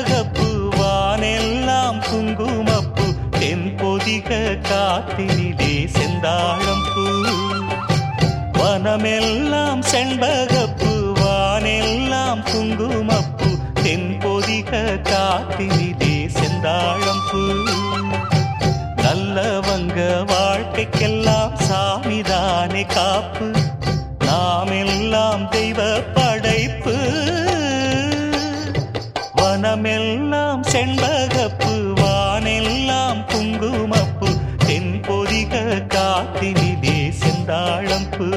செண்பகப்பூ வானெல்லாம் குங்குமப்பூ தென்பொதிக காத்தினிலே செந்தாழம் பூ வனமெல்லாம் செண்பகப்பூ வானெல்லாம் குங்குமப்பூ தென்பொதிக காத்தினிலே செந்தாழம் பூ நல்லவங்க வாழ்க்கைக்கெல்லாம் சாமிதானே காப்பு நாம் எல்லாம் தெய்வ படைப்பு வனமெல்லாம் செண்பகப்பு வானெல்லாம் குங்குமப்பு தென்பொதிக காத்தினிலே செந்தாழம்பு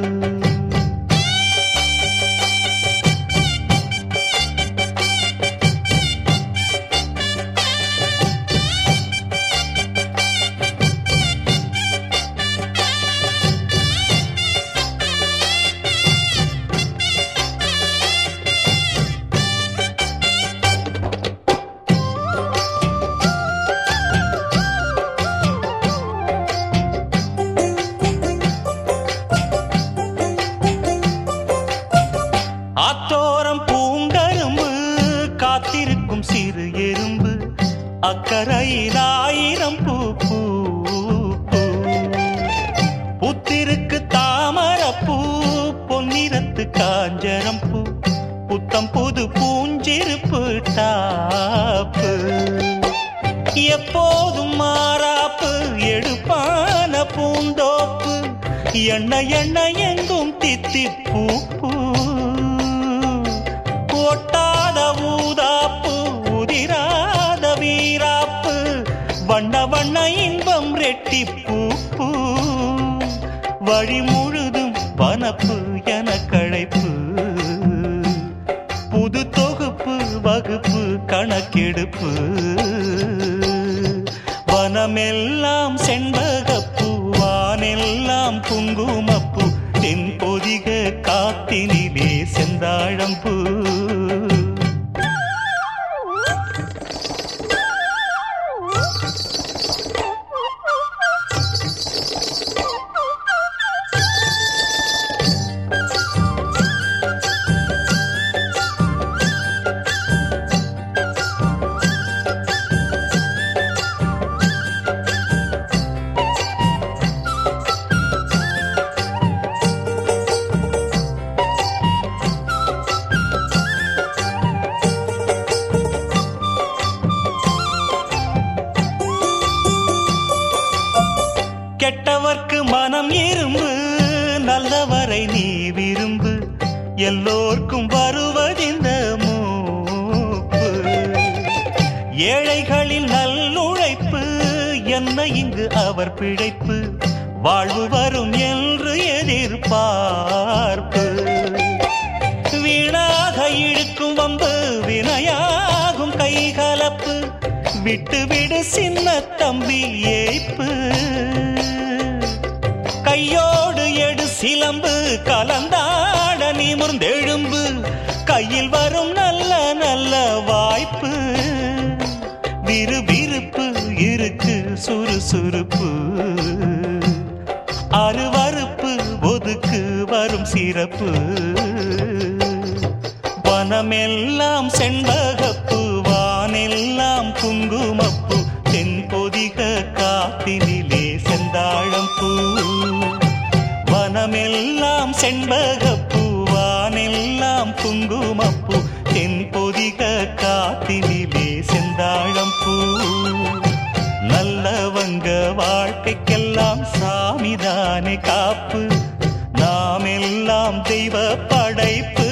ஆத்தோரம் பூங்கரும்பு காத்திருக்கும் சிறு எறும்பு அக்கறையில் ஆயிரம் பூ பூ பூ. புத்திருக்கு தாமரப்பூ பொன்னிறத்து காஞ்சரம் பூ புத்தம் புது பூஞ்சிருப்பு டாப்பு எப்போதும் மாறாப்பு எடுப்பான பூந்தோப்பு எண்ண எண்ண எங்கும் தித்திப்பூ பூ ஒட்டாத ஊதாப்பு உதிராத வீராப்பு வண்ண வண்ண இன்பம் ரெட்டிப்பூ பூ வழி முழுதும் வனப்பு என கழைப்பு புது தொகுப்பு வகுப்பு கணக்கெடுப்பு வனமெல்லாம் செண்பகப்பூ வானெல்லாம் குங்குமப்பூ தென்பொதிக காத்தினிலே செந்தாழம்பூ கெட்டவர்க்கு மனம் இரும்பு நல்லவரை நீ விரும்பு எல்லோர்க்கும் வருவதிந்த மூப்பு ஏழைகளில் நல்லுழைப்பு என்ன இங்கு அவர் பிழைப்பு வாழ்வு வரும் என்று எதிர்பார்ப்பு வீணாக இழுக்கும் வம்பு வினையாகும் கைகலப்பு விட்டு விடு சின்ன தம்பி ஏய்ப்பு கையோடு எடு சிலம்பு கலந்தாட நிமிர்ந்தெழும்பு கையில் வரும் நல்ல நல்ல வாய்ப்பு விறுவிறுப்பு இருக்கு சுறுசுறுப்பு அருவறுப்பு ஒதுக்கு வரும் சிறப்பு வனமெல்லாம் செண்பகப்பு வானெல்லாம் குங்குமப்பு தென்பொதிக காத்தினிலே செந்தாழம் பூ வனமெல்லாம் செண்பகப்பூ வானெல்லாம் குங்குமப்பூ தென்பொதிக காத்தினிலே செந்தாழம் பூ நல்லவங்க வாழ்க்கைக்கெல்லாம் சாமிதானே காப்பு நாம் எல்லாம் தெய்வ படைப்பு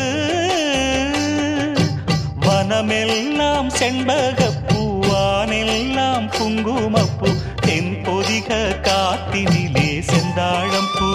வனமெல்லாம் செண்பகப்பூ வானெல்லாம் குங்குமப்பூ தென்பொதிக காத்தினிலே செந்தாழம் பூ